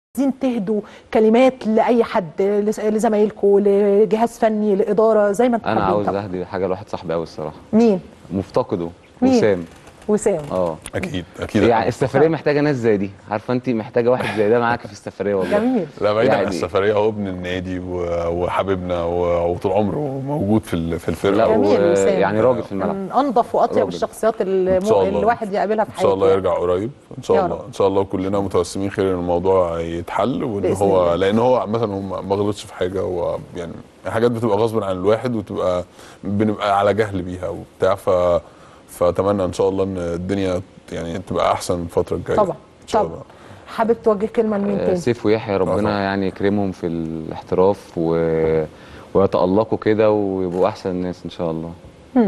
عايزين تهدوا كلمات لاي حد لز- لزمايلكم لجهاز فني لاداره زي ما انتم انا حابين عاوز طبعاً. اهدي حاجه لواحد صاحبي قوي الصراحه مين مفتقده مين؟ وسام وسام اه اكيد اكيد يعني السفريه محتاجه ناس زي دي عارفه انت محتاجه واحد زي ده معاك في السفريه والله جميل لا بعيد عن يعني- السفريه هو ابن النادي و- وحبيبنا و- وطول عمره موجود في ال- في لا الفرقه جميل و- وسام. يعني راجل في الملعب من انظف واطيب راجل. الشخصيات اللي إن شاء الله. الواحد يقابلها في ان حياته شاء الله يعني. يرجع قريب ان شاء يا الله رب. ان شاء الله كلنا متوسمين خير ان الموضوع يتحل وان بإذن هو الله. لان هو عامه هو ما ما غلطش في حاجه هو يعني حاجات بتبقى غصب عن الواحد وتبقى بنبقى على جهل بيها وبتاع ف فاتمنى ان شاء الله ان الدنيا يعني تبقى احسن الفتره الجايه طبعا ان شاء طبعا الله حابب توجه كلمه لمين آه، تاني سيف ويحيى طبعاً. ربنا يعني يكرمهم في الاحتراف و... ويتألقوا كده ويبقوا احسن ناس ان شاء الله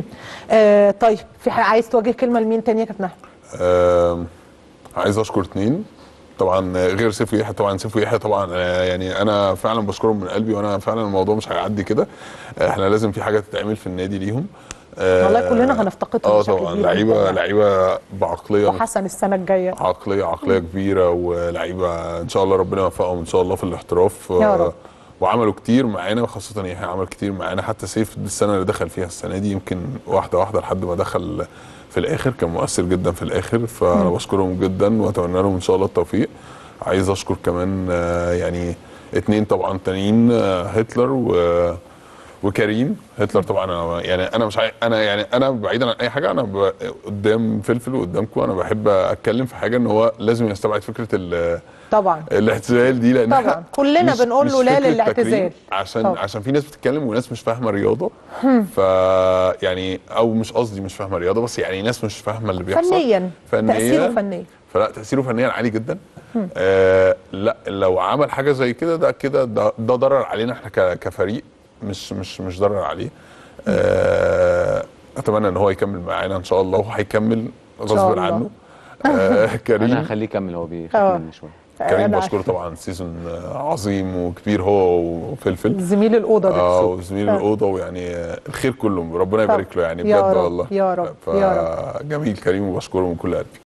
آه طيب في ح- عايز توجه كلمه لمين تاني يا كابتن احمد آم، عايز اشكر اتنين طبعا غير سيف ويحيى طبعا سيف ويحيى طبعا آه، يعني انا فعلا بشكرهم من قلبي وانا فعلا الموضوع مش هيعدي كده آه، احنا لازم في حاجه تتعمل في النادي ليهم آه، والله كلنا هنفتقدهم اه بشكل طبعا كبير لعيبه جداً. لعيبه بعقليه وحسن السنه الجايه عقليه عقليه كبيره ولعيبه ان شاء الله ربنا يوفقهم ان شاء الله في الاحتراف يا رب. وعملوا كتير معانا خاصه يحيى عمل كتير معانا حتى سيف دي السنه اللي دخل فيها السنه دي يمكن واحده واحده لحد ما دخل في الاخر كان مؤثر جدا في الاخر فانا بشكرهم جدا واتمنى لهم ان شاء الله التوفيق عايز اشكر كمان آه، يعني اتنين طبعا تانيين آه، هتلر و وكريم هتلر طبعا أنا يعني انا مش عاي... انا يعني انا بعيدا عن اي حاجه انا ب... قدام فلفل وقدامكم انا بحب اتكلم في حاجه ان هو لازم يستبعد فكره ال... طبعا الاعتزال دي لان طبعا. إحنا كلنا مش- بنقول مش له لا فكرة للاعتزال. تكريم، عشان طبعا. عشان في ناس بتتكلم وناس مش فاهمه رياضه ف يعني او مش قصدي مش فاهمه رياضه بس يعني ناس مش فاهمه اللي بيحصل فنيا فنيا تاثيره فنيا فلا تاثيره فنيا عالي جدا آه لا لو عمل حاجه زي كده ده كده ده, ده ضرر علينا احنا ك- كفريق مش مش مش ضرر عليه آه اتمنى ان هو يكمل معانا ان شاء الله وهيكمل غصب الله. عنه آه انا كريم هخليه يكمل هو آه. بيخاف مني شويه كريم أنا بشكره طبعا سيزون عظيم وكبير هو وفلفل زميل الاوضه ده اه وزميل آه. الاوضه ويعني الخير كله ربنا يبارك له يعني يا بجد رب، والله يا رب، يا رب. فجميل كريم وبشكره من كل قلبي